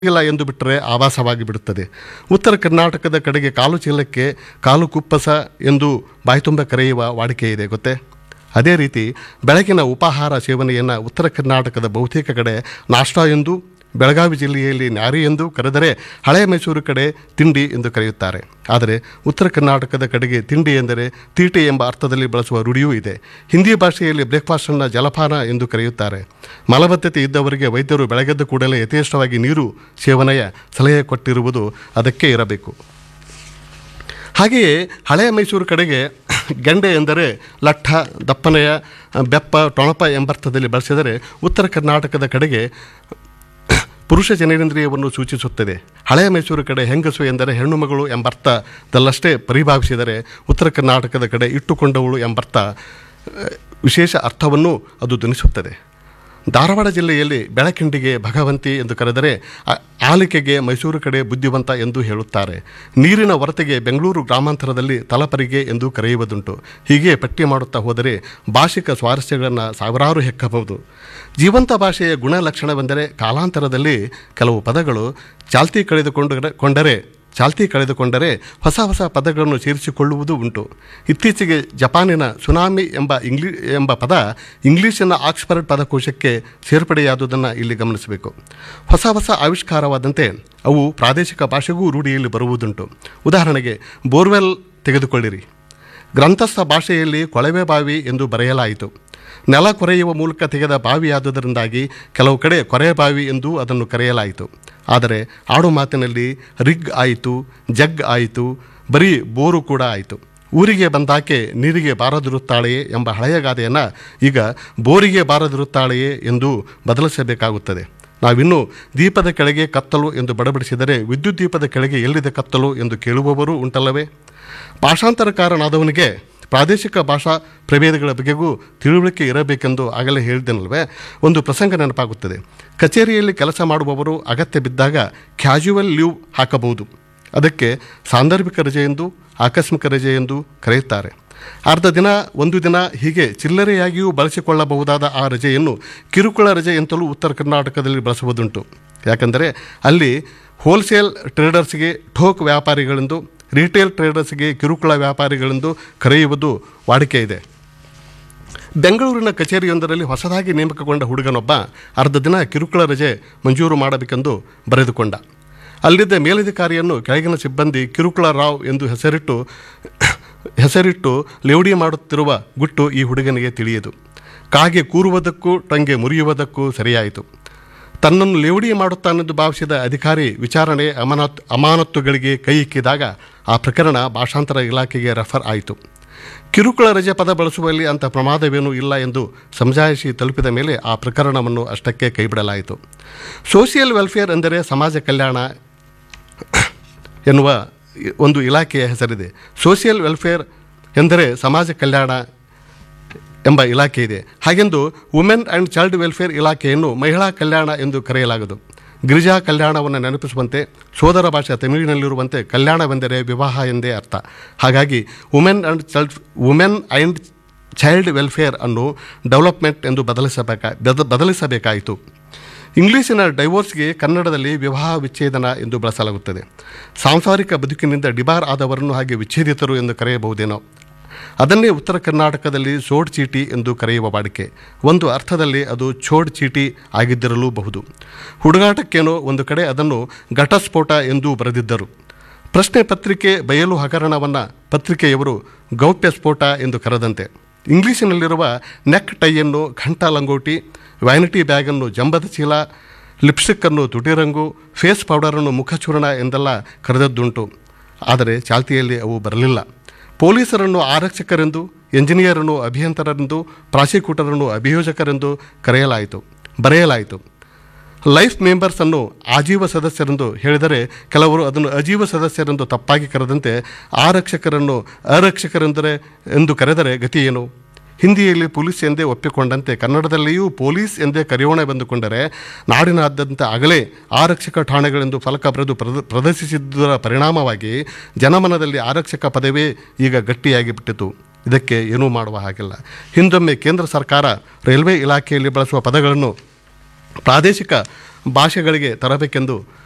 ಇಲ್ಲ ಎಂದು ಬಿಟ್ಟರೆ ಆವಾಸವಾಗಿ ಬಿಡುತ್ತದೆ ಉತ್ತರ ಕರ್ನಾಟಕದ ಕಡೆಗೆ ಕಾಲು ಚೀಲಕ್ಕೆ ಕಾಲು ಕುಪ್ಪಸ ಎಂದು ಬಾಯ್ತುಂಬ ಕರೆಯುವ ವಾಡಿಕೆ ಇದೆ ಗೊತ್ತೇ ಅದೇ ರೀತಿ ಬೆಳಗಿನ ಉಪಾಹಾರ ಸೇವನೆಯನ್ನು ಉತ್ತರ ಕರ್ನಾಟಕದ ಬಹುತೇಕ ಕಡೆ ನಾಷ್ಟಾ ಎಂದು ಬೆಳಗಾವಿ ಜಿಲ್ಲೆಯಲ್ಲಿ ನ್ಯಾರಿ ಎಂದು ಕರೆದರೆ ಹಳೆಯ ಮೈಸೂರು ಕಡೆ ತಿಂಡಿ ಎಂದು ಕರೆಯುತ್ತಾರೆ ಆದರೆ ಉತ್ತರ ಕರ್ನಾಟಕದ ಕಡೆಗೆ ತಿಂಡಿ ಎಂದರೆ ತೀಟೆ ಎಂಬ ಅರ್ಥದಲ್ಲಿ ಬಳಸುವ ರೂಢಿಯೂ ಇದೆ ಹಿಂದಿ ಭಾಷೆಯಲ್ಲಿ ಬ್ರೇಕ್ಫಾಸ್ಟನ್ನು ಜಲಪಾನ ಎಂದು ಕರೆಯುತ್ತಾರೆ ಮಲಬದ್ಧತೆ ಇದ್ದವರಿಗೆ ವೈದ್ಯರು ಬೆಳಗೆದ್ದ ಕೂಡಲೇ ಯಥೇಷ್ಟವಾಗಿ ನೀರು ಸೇವನೆಯ ಸಲಹೆ ಕೊಟ್ಟಿರುವುದು ಅದಕ್ಕೆ ಇರಬೇಕು ಹಾಗೆಯೇ ಹಳೆಯ ಮೈಸೂರು ಕಡೆಗೆ ಗೆಂಡೆ ಎಂದರೆ ಲಟ್ಟ ದಪ್ಪನೆಯ ಬೆಪ್ಪ ಟೊಣಪ ಎಂಬರ್ಥದಲ್ಲಿ ಬಳಸಿದರೆ ಉತ್ತರ ಕರ್ನಾಟಕದ ಕಡೆಗೆ ಪುರುಷ ಜನನೇಂದ್ರಿಯವನ್ನು ಸೂಚಿಸುತ್ತದೆ ಹಳೆಯ ಮೈಸೂರು ಕಡೆ ಹೆಂಗಸು ಎಂದರೆ ಹೆಣ್ಣು ಮಗಳು ಎಂಬರ್ಥದಲ್ಲಷ್ಟೇ ಪರಿಭಾವಿಸಿದರೆ ಉತ್ತರ ಕರ್ನಾಟಕದ ಕಡೆ ಇಟ್ಟುಕೊಂಡವಳು ಎಂಬರ್ಥ ಆ, ವಿಶೇಷ ಅರ್ಥವನ್ನು ಅದು ಧ್ವನಿಸುತ್ತದೆ ಧಾರವಾಡ ಜಿಲ್ಲೆಯಲ್ಲಿ ಬೆಳಕಿಂಡಿಗೆ ಭಗವಂತಿ ಎಂದು ಕರೆದರೆ ಆ- ಆಲಿಕೆಗೆ ಮೈಸೂರು ಕಡೆ ಬುದ್ಧಿವಂತ ಎಂದು ಹೇಳುತ್ತಾರೆ ನೀರಿನ ಹೊರತೆಗೆ ಬೆಂಗಳೂರು ಗ್ರಾಮಾಂತರದಲ್ಲಿ ತಲಪರಿಗೆ ಎಂದು ಕರೆಯುವುದುಂಟು ಹೀಗೆ ಪಟ್ಟಿ ಮಾಡುತ್ತಾ ಹೋದರೆ ಭಾಷಿಕ ಸ್ವಾರಸ್ಯಗಳನ್ನು ಸಾವಿರಾರು ಹೆಕ್ಕಬಹುದು ಜೀವಂತ ಭಾಷೆಯ ಗುಣಲಕ್ಷಣವೆಂದರೆ ಕಾಲಾಂತರದಲ್ಲಿ ಕೆಲವು ಪದಗಳು ಚಾಲ್ತಿ ಕಳೆದುಕೊಂಡು ಕೊಂಡರೆ ಚಾಲ್ತಿ ಕಳೆದುಕೊಂಡರೆ ಹೊಸ ಹೊಸ ಪದಗಳನ್ನು ಸೇರಿಸಿಕೊಳ್ಳುವುದೂ ಉಂಟು ಇತ್ತೀಚೆಗೆ ಜಪಾನಿನ ಸುನಾಮಿ ಎಂಬ ಇಂಗ್ಲಿ ಎಂಬ ಪದ ಇಂಗ್ಲೀಷಿನ ಆಕ್ಸ್ಫರ್ಡ್ ಪದಕೋಶಕ್ಕೆ ಸೇರ್ಪಡೆಯಾದುದನ್ನು ಇಲ್ಲಿ ಗಮನಿಸಬೇಕು ಹೊಸ ಹೊಸ ಆವಿಷ್ಕಾರವಾದಂತೆ ಅವು ಪ್ರಾದೇಶಿಕ ಭಾಷೆಗೂ ರೂಢಿಯಲ್ಲಿ ಬರುವುದುಂಟು ಉದಾಹರಣೆಗೆ ಬೋರ್ವೆಲ್ ತೆಗೆದುಕೊಳ್ಳಿರಿ ಗ್ರಂಥಸ್ಥ ಭಾಷೆಯಲ್ಲಿ ಕೊಳವೆ ಬಾವಿ ಎಂದು ಬರೆಯಲಾಯಿತು ನೆಲ ಕೊರೆಯುವ ಮೂಲಕ ತೆಗೆದ ಬಾವಿಯಾದುದರಿಂದಾಗಿ ಕೆಲವು ಕಡೆ ಕೊರೆ ಬಾವಿ ಎಂದು ಅದನ್ನು ಕರೆಯಲಾಯಿತು ಆದರೆ ಆಡು ಮಾತಿನಲ್ಲಿ ರಿಗ್ ಆಯಿತು ಜಗ್ ಆಯಿತು ಬರೀ ಬೋರು ಕೂಡ ಆಯಿತು ಊರಿಗೆ ಬಂದಾಕೆ ನೀರಿಗೆ ಬಾರದಿರುತ್ತಾಳೆಯೇ ಎಂಬ ಹಳೆಯ ಗಾದೆಯನ್ನು ಈಗ ಬೋರಿಗೆ ಬಾರದಿರುತ್ತಾಳೆಯೇ ಎಂದು ಬದಲಿಸಬೇಕಾಗುತ್ತದೆ ನಾವಿನ್ನು ದೀಪದ ಕೆಳಗೆ ಕತ್ತಲು ಎಂದು ಬಡಬಡಿಸಿದರೆ ವಿದ್ಯುತ್ ದೀಪದ ಕೆಳಗೆ ಎಲ್ಲಿದೆ ಕತ್ತಲು ಎಂದು ಕೇಳುವವರೂ ಉಂಟಲ್ಲವೇ ಭಾಷಾಂತರಕಾರನಾದವನಿಗೆ ಪ್ರಾದೇಶಿಕ ಭಾಷಾ ಪ್ರಭೇದಗಳ ಬಗೆಗೂ ತಿಳುವಳಿಕೆ ಇರಬೇಕೆಂದು ಆಗಲೇ ಹೇಳಿದೆನಲ್ವೇ ಒಂದು ಪ್ರಸಂಗ ನೆನಪಾಗುತ್ತದೆ ಕಚೇರಿಯಲ್ಲಿ ಕೆಲಸ ಮಾಡುವವರು ಅಗತ್ಯ ಬಿದ್ದಾಗ ಕ್ಯಾಶುವಲ್ ಲೀವ್ ಹಾಕಬಹುದು ಅದಕ್ಕೆ ಸಾಂದರ್ಭಿಕ ರಜೆ ಎಂದು ಆಕಸ್ಮಿಕ ರಜೆ ಎಂದು ಕರೆಯುತ್ತಾರೆ ಅರ್ಧ ದಿನ ಒಂದು ದಿನ ಹೀಗೆ ಚಿಲ್ಲರೆಯಾಗಿಯೂ ಬಳಸಿಕೊಳ್ಳಬಹುದಾದ ಆ ರಜೆಯನ್ನು ಕಿರುಕುಳ ರಜೆ ಅಂತಲೂ ಉತ್ತರ ಕರ್ನಾಟಕದಲ್ಲಿ ಬಳಸುವುದುಂಟು ಯಾಕಂದರೆ ಅಲ್ಲಿ ಹೋಲ್ಸೇಲ್ ಟ್ರೇಡರ್ಸ್ಗೆ ಠೋಕ್ ವ್ಯಾಪಾರಿಗಳೆಂದು ರಿಟೇಲ್ ಟ್ರೇಡರ್ಸ್ಗೆ ಕಿರುಕುಳ ವ್ಯಾಪಾರಿಗಳೆಂದು ಕರೆಯುವುದು ವಾಡಿಕೆ ಇದೆ ಬೆಂಗಳೂರಿನ ಕಚೇರಿಯೊಂದರಲ್ಲಿ ಹೊಸದಾಗಿ ನೇಮಕಗೊಂಡ ಹುಡುಗನೊಬ್ಬ ಅರ್ಧ ದಿನ ಕಿರುಕುಳ ರಜೆ ಮಂಜೂರು ಮಾಡಬೇಕೆಂದು ಬರೆದುಕೊಂಡ ಅಲ್ಲಿದ್ದ ಮೇಲಧಿಕಾರಿಯನ್ನು ಕೆಳಗಿನ ಸಿಬ್ಬಂದಿ ಕಿರುಕುಳ ರಾವ್ ಎಂದು ಹೆಸರಿಟ್ಟು ಹೆಸರಿಟ್ಟು ಲೇವಡಿ ಮಾಡುತ್ತಿರುವ ಗುಟ್ಟು ಈ ಹುಡುಗನಿಗೆ ತಿಳಿಯದು ಕಾಗೆ ಕೂರುವುದಕ್ಕೂ ಟಂಗೆ ಮುರಿಯುವುದಕ್ಕೂ ಸರಿಯಾಯಿತು ತನ್ನನ್ನು ಲೇವಡಿ ಮಾಡುತ್ತಾನೆಂದು ಭಾವಿಸಿದ ಅಧಿಕಾರಿ ವಿಚಾರಣೆ ಅಮಾನತ್ ಅಮಾನತ್ತುಗಳಿಗೆ ಕೈ ಇಕ್ಕಿದಾಗ ಆ ಪ್ರಕರಣ ಭಾಷಾಂತರ ಇಲಾಖೆಗೆ ರೆಫರ್ ಆಯಿತು ಕಿರುಕುಳ ರಜೆ ಪದ ಬಳಸುವಲ್ಲಿ ಅಂಥ ಪ್ರಮಾದವೇನೂ ಇಲ್ಲ ಎಂದು ಸಮಜಾಯಿಷಿ ತಲುಪಿದ ಮೇಲೆ ಆ ಪ್ರಕರಣವನ್ನು ಅಷ್ಟಕ್ಕೆ ಕೈಬಿಡಲಾಯಿತು ಸೋಷಿಯಲ್ ವೆಲ್ಫೇರ್ ಎಂದರೆ ಸಮಾಜ ಕಲ್ಯಾಣ ಎನ್ನುವ ಒಂದು ಇಲಾಖೆಯ ಹೆಸರಿದೆ ಸೋಷಿಯಲ್ ವೆಲ್ಫೇರ್ ಎಂದರೆ ಸಮಾಜ ಕಲ್ಯಾಣ ಎಂಬ ಇಲಾಖೆ ಇದೆ ಹಾಗೆಂದು ವುಮೆನ್ ಆ್ಯಂಡ್ ಚೈಲ್ಡ್ ವೆಲ್ಫೇರ್ ಇಲಾಖೆಯನ್ನು ಮಹಿಳಾ ಕಲ್ಯಾಣ ಎಂದು ಕರೆಯಲಾಗದು ಗಿರಿಜಾ ಕಲ್ಯಾಣವನ್ನು ನೆನಪಿಸುವಂತೆ ಸೋದರ ಭಾಷೆ ತಮಿಳಿನಲ್ಲಿರುವಂತೆ ಕಲ್ಯಾಣವೆಂದರೆ ವಿವಾಹ ಎಂದೇ ಅರ್ಥ ಹಾಗಾಗಿ women and child women and child welfare ಅನ್ನು ಡೆವಲಪ್ಮೆಂಟ್ ಎಂದು ಬದಲಿಸಬೇಕಾ ಬದ ಬದಲಿಸಬೇಕಾಯಿತು ಇಂಗ್ಲೀಷಿನ ಡೈವೋರ್ಸ್ಗೆ ಕನ್ನಡದಲ್ಲಿ ವಿವಾಹ ವಿಚ್ಛೇದನ ಎಂದು ಬಳಸಲಾಗುತ್ತದೆ ಸಾಂಸಾರಿಕ ಬದುಕಿನಿಂದ ಡಿಬಾರ್ ಆದವರನ್ನು ಹಾಗೆ ವಿಚ್ಛೇದಿತರು ಎಂದು ಕರೆಯಬಹುದೇನೋ ಅದನ್ನೇ ಉತ್ತರ ಕರ್ನಾಟಕದಲ್ಲಿ ಸೋಡ್ ಚೀಟಿ ಎಂದು ಕರೆಯುವ ವಾಡಿಕೆ ಒಂದು ಅರ್ಥದಲ್ಲಿ ಅದು ಛೋಡ್ ಚೀಟಿ ಆಗಿದ್ದಿರಲೂಬಹುದು ಹುಡುಗಾಟಕ್ಕೇನೋ ಒಂದು ಕಡೆ ಅದನ್ನು ಘಟಸ್ಫೋಟ ಎಂದು ಬರೆದಿದ್ದರು ಪ್ರಶ್ನೆ ಪತ್ರಿಕೆ ಬಯಲು ಹಗರಣವನ್ನು ಪತ್ರಿಕೆಯವರು ಗೌಪ್ಯ ಸ್ಫೋಟ ಎಂದು ಕರೆದಂತೆ ಇಂಗ್ಲೀಷಿನಲ್ಲಿರುವ ನೆಕ್ ಟೈಯನ್ನು ಘಂಟಾ ಲಂಗೋಟಿ ವ್ಯಾನಿಟಿ ಬ್ಯಾಗನ್ನು ಜಂಬದ ಚೀಲ ಲಿಪ್ಸ್ಟಿಕ್ಕನ್ನು ತುಟಿರಂಗು ಫೇಸ್ ಪೌಡರನ್ನು ಮುಖಚೂರ್ಣ ಎಂದೆಲ್ಲ ಕರೆದದ್ದುಂಟು ಆದರೆ ಚಾಲ್ತಿಯಲ್ಲಿ ಅವು ಬರಲಿಲ್ಲ ಪೊಲೀಸರನ್ನು ಆರಕ್ಷಕರೆಂದು ಎಂಜಿನಿಯರನ್ನು ಅಭಿಯಂತರರೆಂದು ಪ್ರಾಸಿಕ್ಯೂಟರನ್ನು ಅಭಿಯೋಜಕರೆಂದು ಕರೆಯಲಾಯಿತು ಬರೆಯಲಾಯಿತು ಲೈಫ್ ಮೆಂಬರ್ಸನ್ನು ಆಜೀವ ಸದಸ್ಯರೆಂದು ಹೇಳಿದರೆ ಕೆಲವರು ಅದನ್ನು ಅಜೀವ ಸದಸ್ಯರೆಂದು ತಪ್ಪಾಗಿ ಕರೆದಂತೆ ಆರಕ್ಷಕರನ್ನು ಅರಕ್ಷಕರೆಂದರೆ ಎಂದು ಕರೆದರೆ ಗತಿ ಏನು ಹಿಂದಿಯಲ್ಲಿ ಪೊಲೀಸ್ ಎಂದೇ ಒಪ್ಪಿಕೊಂಡಂತೆ ಕನ್ನಡದಲ್ಲಿಯೂ ಪೊಲೀಸ್ ಎಂದೇ ಕರೆಯೋಣವೆಂದುಕೊಂಡರೆ ನಾಡಿನಾದ್ಯಂತ ಆಗಲೇ ಆರಕ್ಷಕ ಠಾಣೆಗಳೆಂದು ಫಲಕ ಬರೆದು ಪ್ರದ ಪ್ರದರ್ಶಿಸಿದ್ದರ ಪರಿಣಾಮವಾಗಿ ಜನಮನದಲ್ಲಿ ಆರಕ್ಷಕ ಪದವೇ ಈಗ ಗಟ್ಟಿಯಾಗಿ ಬಿಟ್ಟಿತು ಇದಕ್ಕೆ ಏನೂ ಮಾಡುವ ಹಾಗಿಲ್ಲ ಹಿಂದೊಮ್ಮೆ ಕೇಂದ್ರ ಸರ್ಕಾರ ರೈಲ್ವೆ ಇಲಾಖೆಯಲ್ಲಿ ಬಳಸುವ ಪದಗಳನ್ನು ಪ್ರಾದೇಶಿಕ ಭಾಷೆಗಳಿಗೆ ತರಬೇಕೆಂದು